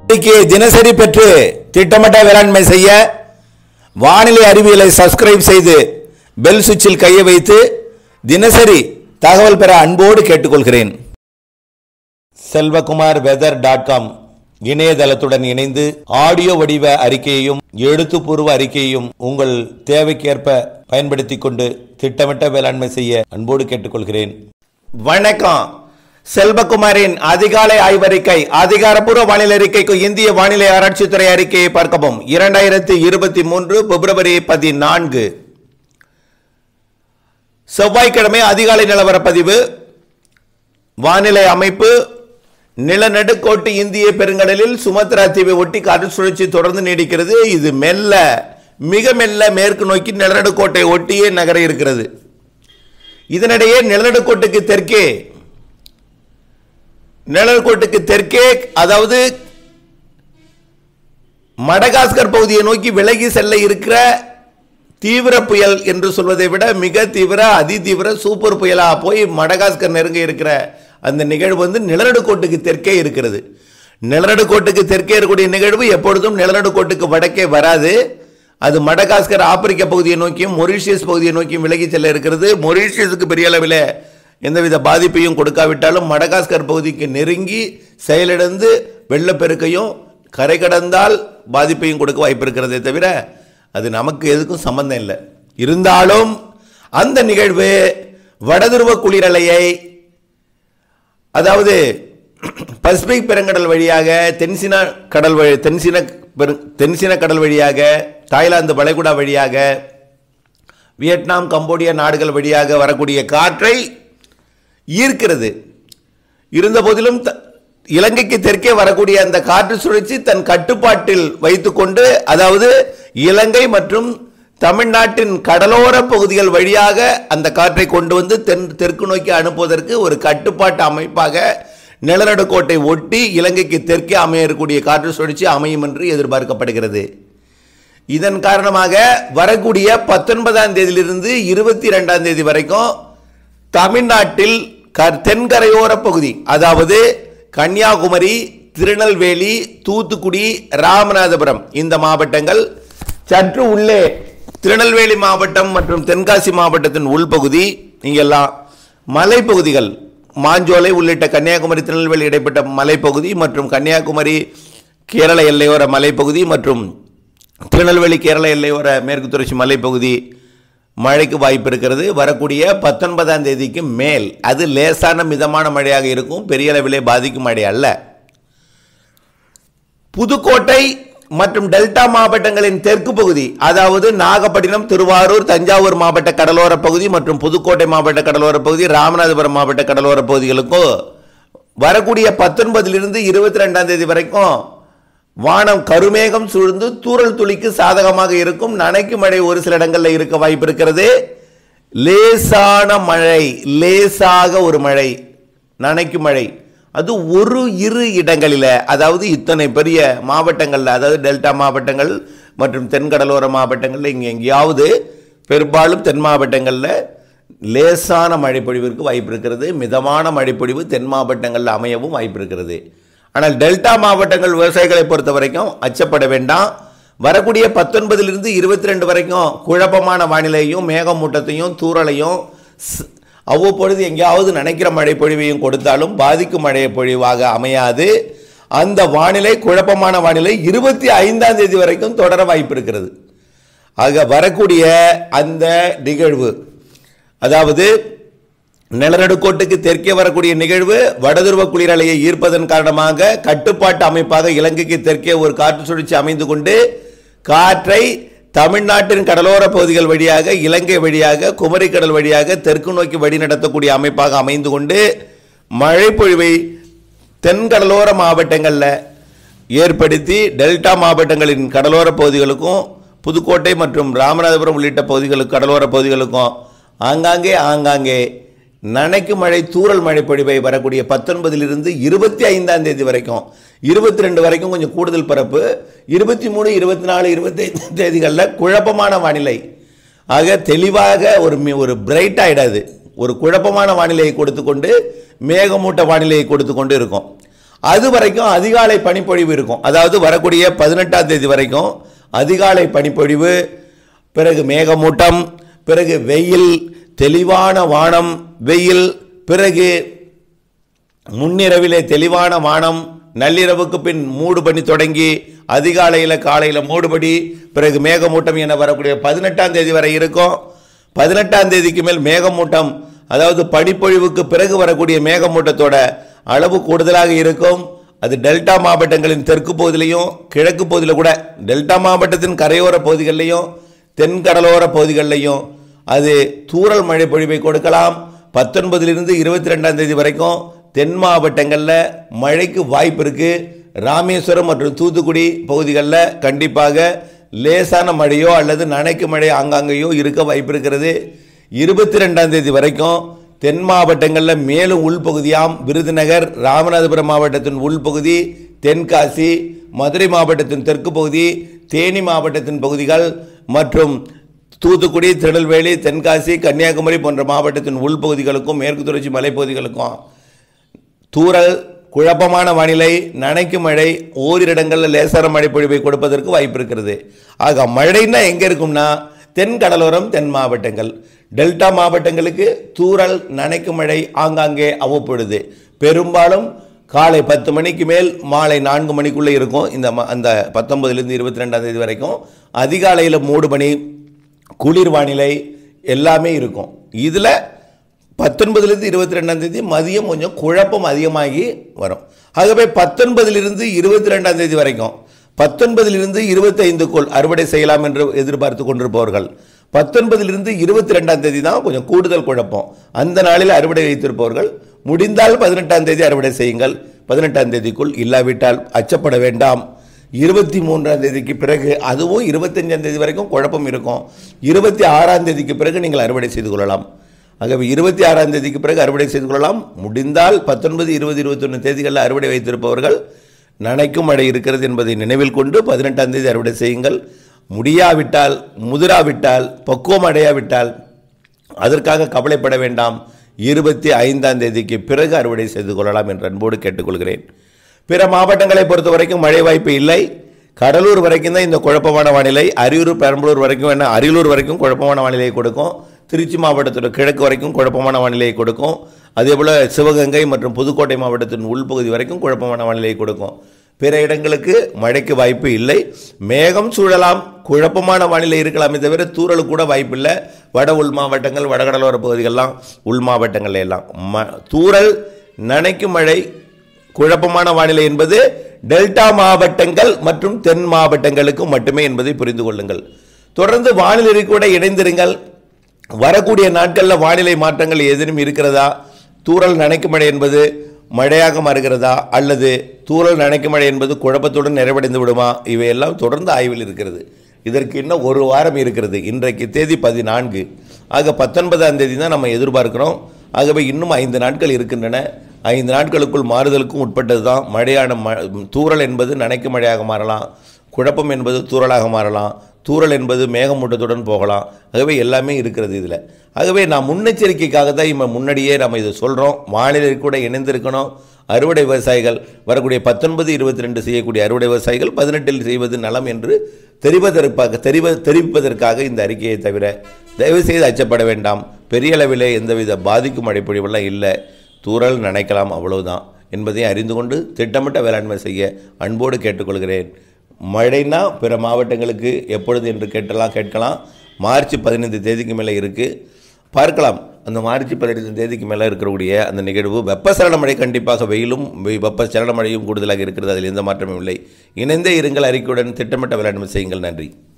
இன்னைக்கு தினசரி பெற்று திட்டமிட்ட வேளாண்மை செய்ய வானிலை அறிவியலை சப்ஸ்கிரைப் செய்து பெல் சுவிட்சில் கையை வைத்து தினசரி தகவல் பெற அன்போடு கேட்டுக்கொள்கிறேன் செல்வகுமார் வெதர் டாட் காம் இணையதளத்துடன் இணைந்து ஆடியோ வடிவ அறிக்கையையும் எழுத்துப்பூர்வ அறிக்கையையும் உங்கள் தேவைக்கேற்ப பயன்படுத்திக் கொண்டு திட்டமிட்ட வேளாண்மை செய்ய அன்போடு கேட்டுக்கொள்கிறேன் வணக்கம் செல்வகுமாரின் அதிகாலை ஆய்வறிக்கை அதிகாரப்பூர்வ வானிலை அறிக்கைக்கு இந்திய வானிலை ஆராய்ச்சித்துறை அறிக்கையை பார்க்கவும் இரண்டாயிரத்தி இருபத்தி மூன்று பிப்ரவரி பதினான்கு செவ்வாய்க்கிழமை அதிகாலை நிலவர பதிவு வானிலை அமைப்பு நிலநடுக்கோட்டு இந்திய பெருங்கடலில் சுமத்ரா தீவை ஒட்டி காற்று சுழற்சி தொடர்ந்து நீடிக்கிறது இது மெல்ல மிக மெல்ல மேற்கு நோக்கி நிலநடுக்கோட்டை ஒட்டியே நகர இருக்கிறது இதனிடையே நிலநடுக்கோட்டுக்கு தெற்கே நிலநடுக்கோட்டுக்கு தெற்கே அதாவது மடகாஸ்கர் பகுதியை நோக்கி விலகி செல்ல இருக்கிற தீவிர புயல் என்று சொல்வதை விட மிக தீவிர அதி தீவிர சூப்பர் புயலா போய் மடகாஸ்கர் நெருங்க இருக்கிற அந்த நிகழ்வு வந்து நிலநடுக்கோட்டுக்கு தெற்கே இருக்கிறது நிலநடுக்கோட்டுக்கு தெற்கே இருக்கக்கூடிய நிகழ்வு எப்பொழுதும் நிலநடுக்கோட்டுக்கு வடக்கே வராது அது மடகாஸ்கர் ஆப்பிரிக்க பகுதியை நோக்கியும் மொரீஷியஸ் பகுதியை நோக்கியும் விலகி செல்ல இருக்கிறது மொரீஷியஸுக்கு பெரிய அளவில் எந்தவித பாதிப்பையும் கொடுக்காவிட்டாலும் மடகாஸ்கர் பகுதிக்கு நெருங்கி செயலிழந்து வெள்ளப்பெருக்கையும் கரை கடந்தால் பாதிப்பையும் கொடுக்க வாய்ப்பு இருக்கிறதே தவிர அது நமக்கு எதுக்கும் சம்பந்தம் இல்லை இருந்தாலும் அந்த நிகழ்வு வடதுருவ குளிரலையை அதாவது பசிபிக் பெருங்கடல் வழியாக தென்சினா கடல் வழி தென்சின பெரு தென்சின கடல் வழியாக தாய்லாந்து வளைகுடா வழியாக வியட்நாம் கம்போடியா நாடுகள் வழியாக வரக்கூடிய காற்றை ஈர்க்கிறது இருந்த போதிலும் த- இலங்கைக்கு தெற்கே வரக்கூடிய அந்த காற்று சுழற்சி தன் கட்டுப்பாட்டில் வைத்துக்கொண்டு அதாவது இலங்கை மற்றும் தமிழ்நாட்டின் கடலோர பகுதிகள் வழியாக அந்த காற்றை கொண்டு வந்து தென் தெற்கு நோக்கி அனுப்புவதற்கு ஒரு கட்டுப்பாட்டு அமைப்பாக நிலநடுக்கோட்டை ஒட்டி இலங்கைக்கு தெற்கே அமைய இருக்கக்கூடிய காற்று சுழற்சி அமையும் என்று எதிர்பார்க்கப்படுகிறது இதன் காரணமாக வரக்கூடிய பத்தொன்பதாம் தேதியிலிருந்து இருபத்தி ரெண்டாம் தேதி வரைக்கும் தமிழ்நாட்டில் க- தென்கரையோர பகுதி அதாவது கன்னியாகுமரி திருநெல்வேலி தூத்துக்குடி ராமநாதபுரம் இந்த மாவட்டங்கள் சற்று உள்ளே திருநெல்வேலி மாவட்டம் மற்றும் தென்காசி மாவட்டத்தின் உள்பகுதி இங்கெல்லாம் மலைப்பகுதிகள் மாஞ்சோலை உள்ளிட்ட கன்னியாகுமரி திருநெல்வேலி இடைப்பட்ட மலைப்பகுதி மற்றும் கன்னியாகுமரி கேரள எல்லையோர மலைப்பகுதி மற்றும் திருநெல்வேலி கேரள எல்லையோர மேற்கு தொடர்ச்சி மலைப்பகுதி மழைக்கு வாய்ப்பு இருக்கிறது வரக்கூடிய பத்தொன்பதாம் தேதிக்கு மேல் அது லேசான மிதமான மழையாக இருக்கும் பெரிய அளவிலே பாதிக்கும் மழை அல்ல புதுக்கோட்டை மற்றும் டெல்டா மாவட்டங்களின் தெற்கு பகுதி அதாவது நாகப்பட்டினம் திருவாரூர் தஞ்சாவூர் மாவட்ட கடலோர பகுதி மற்றும் புதுக்கோட்டை மாவட்ட கடலோர பகுதி ராமநாதபுரம் மாவட்ட கடலோர பகுதிகளுக்கும் வரக்கூடிய பத்தொன்பதிலிருந்து இருபத்தி ரெண்டாம் தேதி வரைக்கும் வானம் கருமேகம் சூழ்ந்து தூறல் துளிக்கு சாதகமாக இருக்கும் நனைக்கும் மழை ஒரு சில இடங்களில் இருக்க வாய்ப்பு இருக்கிறது லேசான மழை லேசாக ஒரு மழை நனைக்கும் மழை அது ஒரு இரு இடங்களில் அதாவது இத்தனை பெரிய மாவட்டங்களில் அதாவது டெல்டா மாவட்டங்கள் மற்றும் தென்கடலோர மாவட்டங்களில் இங்கே எங்கேயாவது பெரும்பாலும் தென் மாவட்டங்களில் லேசான மழைப்பொழிவிற்கு வாய்ப்பு இருக்கிறது மிதமான மழைப்பொழிவு தென் மாவட்டங்களில் அமையவும் வாய்ப்பு இருக்கிறது ஆனால் டெல்டா மாவட்டங்கள் விவசாயிகளை பொறுத்த வரைக்கும் அச்சப்பட வேண்டாம் வரக்கூடிய பத்தொன்பதிலிருந்து இருபத்தி ரெண்டு வரைக்கும் குழப்பமான வானிலையும் மேகமூட்டத்தையும் தூறலையும் ஸ்- அவ்வப்பொழுது எங்கேயாவது நினைக்கிற மழை பொழிவையும் கொடுத்தாலும் பாதிக்கும் மழை பொழிவாக அமையாது அந்த வானிலை குழப்பமான வானிலை இருபத்தி ஐந்தாம் தேதி வரைக்கும் தொடர வாய்ப்பு இருக்கிறது ஆக வரக்கூடிய அந்த நிகழ்வு அதாவது நிலநடுக்கோட்டுக்கு தெற்கே வரக்கூடிய நிகழ்வு வடதுருவ குளிரலையை ஈர்ப்பதன் காரணமாக கட்டுப்பாட்டு அமைப்பாக இலங்கைக்கு தெற்கே ஒரு காற்று சுழற்சி அமைந்து கொண்டு காற்றை தமிழ்நாட்டின் கடலோர பகுதிகள் வழியாக இலங்கை வழியாக குமரிக்கடல் வழியாக தெற்கு நோக்கி வழிநடத்தக்கூடிய அமைப்பாக அமைந்து கொண்டு மழை பொழிவை தென்கடலோர மாவட்டங்களில் ஏற்படுத்தி டெல்டா மாவட்டங்களின் கடலோர பகுதிகளுக்கும் புதுக்கோட்டை மற்றும் ராமநாதபுரம் உள்ளிட்ட பகுதிகளுக்கு கடலோர பகுதிகளுக்கும் ஆங்காங்கே ஆங்காங்கே நனைக்கும் மழை தூறல் மழை பொழிவை வரக்கூடிய பத்தொன்பதிலிருந்து இருபத்தி ஐந்தாம் தேதி வரைக்கும் இருபத்தி ரெண்டு வரைக்கும் கொஞ்சம் கூடுதல் பரப்பு இருபத்தி மூணு இருபத்தி நாலு இருபத்தி ஐந்து தேதிகளில் குழப்பமான வானிலை ஆக தெளிவாக ஒரு மி- ஒரு பிரைட் ஆயிடாது ஒரு குழப்பமான வானிலையை கொடுத்து கொண்டு மேகமூட்ட வானிலையை கொடுத்து கொண்டு இருக்கும் அது வரைக்கும் அதிகாலை பனிப்பொழிவு இருக்கும் அதாவது வரக்கூடிய பதினெட்டாம் தேதி வரைக்கும் அதிகாலை பனிப்பொழிவு பிறகு மேகமூட்டம் பிறகு வெயில் தெளிவான வானம் வெயில் பிறகு முன்னிரவிலே தெளிவான வானம் நள்ளிரவுக்கு பின் மூடுபனி தொடங்கி அதிகாலையில் காலையில் மூடுபடி பிறகு மேகமூட்டம் என வரக்கூடிய பதினெட்டாம் தேதி வரை இருக்கும் பதினெட்டாம் தேதிக்கு மேல் மேகமூட்டம் அதாவது பனிப்பொழிவுக்கு பிறகு வரக்கூடிய மேகமூட்டத்தோட அளவு கூடுதலாக இருக்கும் அது டெல்டா மாவட்டங்களின் தெற்கு பகுதியிலையும் கிழக்கு பகுதியில் கூட டெல்டா மாவட்டத்தின் கரையோர பகுதிகளிலையும் தென் கடலோர பகுதிகளிலையும் அது தூறல் மழை பொழிவை கொடுக்கலாம் பத்தொன்பதிலிருந்து இருபத்தி ரெண்டாம் தேதி வரைக்கும் தென் மாவட்டங்களில் மழைக்கு வாய்ப்பு இருக்கு ராமேஸ்வரம் மற்றும் தூத்துக்குடி பகுதிகளில் கண்டிப்பாக லேசான மழையோ அல்லது நனைக்கு மழை ஆங்காங்கேயோ இருக்க வாய்ப்பு இருக்கிறது இருபத்தி ரெண்டாம் தேதி வரைக்கும் தென் மாவட்டங்களில் மேலும் உள்பகுதியாம் விருதுநகர் ராமநாதபுரம் மாவட்டத்தின் உள்பகுதி தென்காசி மதுரை மாவட்டத்தின் தெற்கு பகுதி தேனி மாவட்டத்தின் பகுதிகள் மற்றும் தூத்துக்குடி திருநெல்வேலி தென்காசி கன்னியாகுமரி போன்ற மாவட்டத்தின் உள்பகுதிகளுக்கும் மேற்கு தொடர்ச்சி மலைப்பகுதிகளுக்கும் தூறல் குழப்பமான வானிலை நனைக்கும் மழை ஓரிரு இடங்களில் லேசான மழை பொழிவை கொடுப்பதற்கு வாய்ப்பு இருக்கிறது ஆக மழைன்னா எங்கே இருக்கும்னா தென் கடலோரம் தென் மாவட்டங்கள் டெல்டா மாவட்டங்களுக்கு தூறல் நனைக்கும் மழை ஆங்காங்கே அவ்வப்பொழுது பெரும்பாலும் காலை பத்து மணிக்கு மேல் மாலை நான்கு மணிக்குள்ளே இருக்கும் இந்த ம- அந்த பத்தொன்பதுலேருந்து இருபத்தி ரெண்டாம் தேதி வரைக்கும் அதிகாலையில் மூடு மணி குளிர் வானிலை எல்லாமே இருக்கும் இதில் பத்தொன்பதுலேருந்து இருபத்தி ரெண்டாம் தேதி மதியம் கொஞ்சம் குழப்பம் அதிகமாகி வரும் ஆகவே பத்தொன்பதிலிருந்து இருபத்தி ரெண்டாம் தேதி வரைக்கும் பத்தொன்பதிலிருந்து இருபத்தி ஐந்துக்குள் அறுவடை செய்யலாம் என்று எதிர்பார்த்து கொண்டிருப்பவர்கள் பத்தொன்பதிலிருந்து இருபத்தி ரெண்டாம் தேதி தான் கொஞ்சம் கூடுதல் குழப்பம் அந்த நாளில் அறுவடை வைத்திருப்பவர்கள் முடிந்தால் பதினெட்டாம் தேதி அறுவடை செய்யுங்கள் பதினெட்டாம் தேதிக்குள் இல்லாவிட்டால் அச்சப்பட வேண்டாம் இருபத்தி மூன்றாம் தேதிக்கு பிறகு அதுவும் இருபத்தஞ்சாம் தேதி வரைக்கும் குழப்பம் இருக்கும் இருபத்தி ஆறாம் தேதிக்கு பிறகு நீங்கள் அறுவடை செய்து கொள்ளலாம் ஆகவே இருபத்தி ஆறாம் தேதிக்கு பிறகு அறுவடை செய்து கொள்ளலாம் முடிந்தால் பத்தொன்பது இருபது இருபத்தொன்று தேதிகளில் அறுவடை வைத்திருப்பவர்கள் நனைக்கும் மழை இருக்கிறது என்பதை நினைவில் கொண்டு பதினெட்டாம் தேதி அறுவடை செய்யுங்கள் முடியாவிட்டால் முதிராவிட்டால் பக்குவம் அடையாவிட்டால் அதற்காக கவலைப்பட வேண்டாம் இருபத்தி ஐந்தாம் தேதிக்கு பிறகு அறுவடை செய்து கொள்ளலாம் என்று அன்போடு கேட்டுக்கொள்கிறேன் பிற மாவட்டங்களை பொறுத்த வரைக்கும் மழை வாய்ப்பு இல்லை கடலூர் வரைக்கும் தான் இந்த குழப்பமான வானிலை அரியூர் பெரம்பலூர் வரைக்கும் என்ன அரியலூர் வரைக்கும் குழப்பமான வானிலையை கொடுக்கும் திருச்சி மாவட்டத்தோட கிழக்கு வரைக்கும் குழப்பமான வானிலையை கொடுக்கும் அதே போல் சிவகங்கை மற்றும் புதுக்கோட்டை மாவட்டத்தின் உள்பகுதி வரைக்கும் குழப்பமான வானிலையை கொடுக்கும் பிற இடங்களுக்கு மழைக்கு வாய்ப்பு இல்லை மேகம் சூழலாம் குழப்பமான வானிலை இருக்கலாமே தவிர தூறல் கூட வாய்ப்பு இல்லை வட உள் மாவட்டங்கள் வடகடலோர பகுதிகள்லாம் உள் மாவட்டங்கள்ல எல்லாம் ம தூறல் நனைக்கும் மழை குழப்பமான வானிலை என்பது டெல்டா மாவட்டங்கள் மற்றும் தென் மாவட்டங்களுக்கு மட்டுமே என்பதை புரிந்து கொள்ளுங்கள் தொடர்ந்து வானிலை கூட இணைந்திருங்கள் வரக்கூடிய நாட்களில் வானிலை மாற்றங்கள் ஏதேனும் இருக்கிறதா தூறல் நனைக்கும் மழை என்பது மழையாக மாறுகிறதா அல்லது தூறல் நனைக்கும் மழை என்பது குழப்பத்துடன் நிறைவடைந்து விடுமா இவையெல்லாம் தொடர்ந்து ஆய்வில் இருக்கிறது இதற்கு இன்னும் ஒரு வாரம் இருக்கிறது இன்றைக்கு தேதி பதினான்கு ஆக பத்தொன்பதாம் தேதி தான் நம்ம எதிர்பார்க்கிறோம் ஆகவே இன்னும் ஐந்து நாட்கள் இருக்கின்றன ஐந்து நாட்களுக்குள் மாறுதலுக்கும் உட்பட்டது தான் மழையான ம தூறல் என்பது நனைக்கும் மழையாக மாறலாம் குழப்பம் என்பது தூறலாக மாறலாம் தூறல் என்பது மேகமூட்டத்துடன் போகலாம் ஆகவே எல்லாமே இருக்கிறது இதில் ஆகவே நான் முன்னெச்சரிக்கைக்காக தான் இப்போ முன்னாடியே நம்ம இதை சொல்கிறோம் வானிலை கூட இணைந்திருக்கணும் அறுவடை விவசாயிகள் வரக்கூடிய பத்தொன்பது இருபத்தி ரெண்டு செய்யக்கூடிய அறுவடை விவசாயிகள் பதினெட்டில் செய்வது நலம் என்று தெரிவதற்காக தெரிவ தெரிவிப்பதற்காக இந்த அறிக்கையை தவிர தயவு செய்து அச்சப்பட வேண்டாம் பெரிய அளவிலே எந்தவித பாதிக்கும் மழைப்பொழிவெல்லாம் இல்லை தூறல் நினைக்கலாம் அவ்வளவுதான் என்பதை அறிந்து கொண்டு திட்டமிட்ட வேளாண்மை செய்ய அன்போடு கேட்டுக்கொள்கிறேன் மழைனா பிற மாவட்டங்களுக்கு எப்பொழுது என்று கேட்டலாம் கேட்கலாம் மார்ச் பதினைந்து தேதிக்கு மேலே இருக்குது பார்க்கலாம் அந்த மார்ச் பதினைந்து தேதிக்கு மேலே இருக்கக்கூடிய அந்த நிகழ்வு வெப்பசலன மழை கண்டிப்பாக வெயிலும் வெ- வெப்பசலன மழையும் கூடுதலாக இருக்கிறது அதில் எந்த மாற்றமும் இல்லை இணைந்தே இருங்கள் அறிக்கையுடன் திட்டமிட்ட வேளாண்மை செய்யுங்கள் நன்றி